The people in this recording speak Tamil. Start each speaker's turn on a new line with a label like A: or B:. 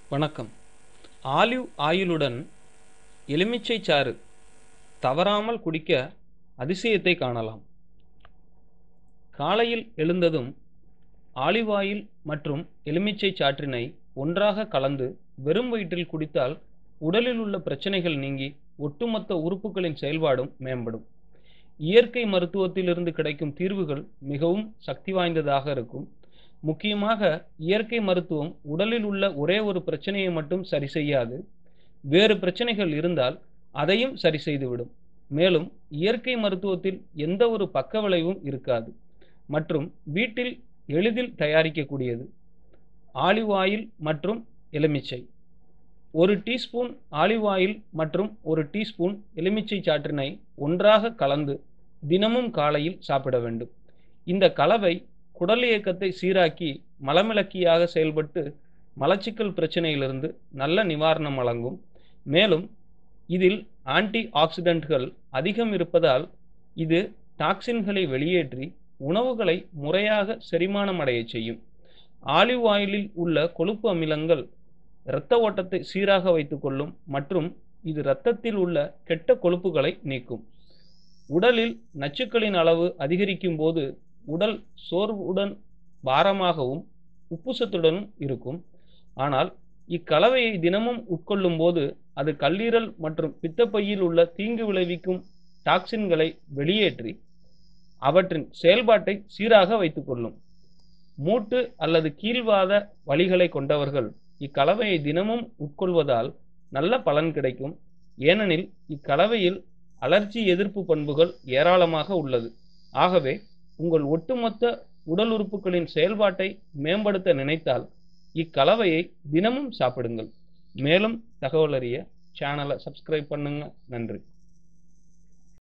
A: வணக்கம் ஆலிவ் ஆயிலுடன் எலுமிச்சை சாறு தவறாமல் குடிக்க அதிசயத்தை காணலாம் காலையில் எழுந்ததும் ஆலிவ் ஆயில் மற்றும் எலுமிச்சை சாற்றினை ஒன்றாக கலந்து வெறும் வயிற்றில் குடித்தால் உடலில் உள்ள பிரச்சனைகள் நீங்கி ஒட்டுமொத்த உறுப்புகளின் செயல்பாடும் மேம்படும் இயற்கை மருத்துவத்திலிருந்து கிடைக்கும் தீர்வுகள் மிகவும் சக்தி வாய்ந்ததாக இருக்கும் முக்கியமாக இயற்கை மருத்துவம் உடலில் உள்ள ஒரே ஒரு பிரச்சனையை மட்டும் சரி செய்யாது வேறு பிரச்சனைகள் இருந்தால் அதையும் சரி செய்துவிடும் மேலும் இயற்கை மருத்துவத்தில் எந்த ஒரு பக்க விளைவும் இருக்காது மற்றும் வீட்டில் எளிதில் தயாரிக்கக்கூடியது ஆலிவ் ஆயில் மற்றும் எலுமிச்சை ஒரு டீஸ்பூன் ஆலிவ் ஆயில் மற்றும் ஒரு டீஸ்பூன் எலுமிச்சை சாற்றினை ஒன்றாக கலந்து தினமும் காலையில் சாப்பிட வேண்டும் இந்த கலவை குடல் இயக்கத்தை சீராக்கி மலமிளக்கியாக செயல்பட்டு மலச்சிக்கல் பிரச்சனையிலிருந்து நல்ல நிவாரணம் வழங்கும் மேலும் இதில் ஆன்டி ஆக்சிடென்ட்கள் அதிகம் இருப்பதால் இது டாக்சின்களை வெளியேற்றி உணவுகளை முறையாக செரிமானம் அடைய செய்யும் ஆலிவ் ஆயிலில் உள்ள கொழுப்பு அமிலங்கள் இரத்த ஓட்டத்தை சீராக வைத்துக்கொள்ளும் மற்றும் இது இரத்தத்தில் உள்ள கெட்ட கொழுப்புகளை நீக்கும் உடலில் நச்சுக்களின் அளவு அதிகரிக்கும் போது உடல் சோர்வுடன் பாரமாகவும் உப்புசத்துடனும் இருக்கும் ஆனால் இக்கலவையை தினமும் உட்கொள்ளும் போது அது கல்லீரல் மற்றும் பித்தப்பையில் உள்ள தீங்கு விளைவிக்கும் டாக்சின்களை வெளியேற்றி அவற்றின் செயல்பாட்டை சீராக வைத்துக்கொள்ளும் மூட்டு அல்லது கீழ்வாத வலிகளை கொண்டவர்கள் இக்கலவையை தினமும் உட்கொள்வதால் நல்ல பலன் கிடைக்கும் ஏனெனில் இக்கலவையில் அலர்ஜி எதிர்ப்பு பண்புகள் ஏராளமாக உள்ளது ஆகவே உங்கள் ஒட்டுமொத்த உடல் உறுப்புகளின் செயல்பாட்டை மேம்படுத்த நினைத்தால் இக்கலவையை தினமும் சாப்பிடுங்கள் மேலும் தகவல் அறிய சேனலை சப்ஸ்கிரைப் பண்ணுங்க நன்றி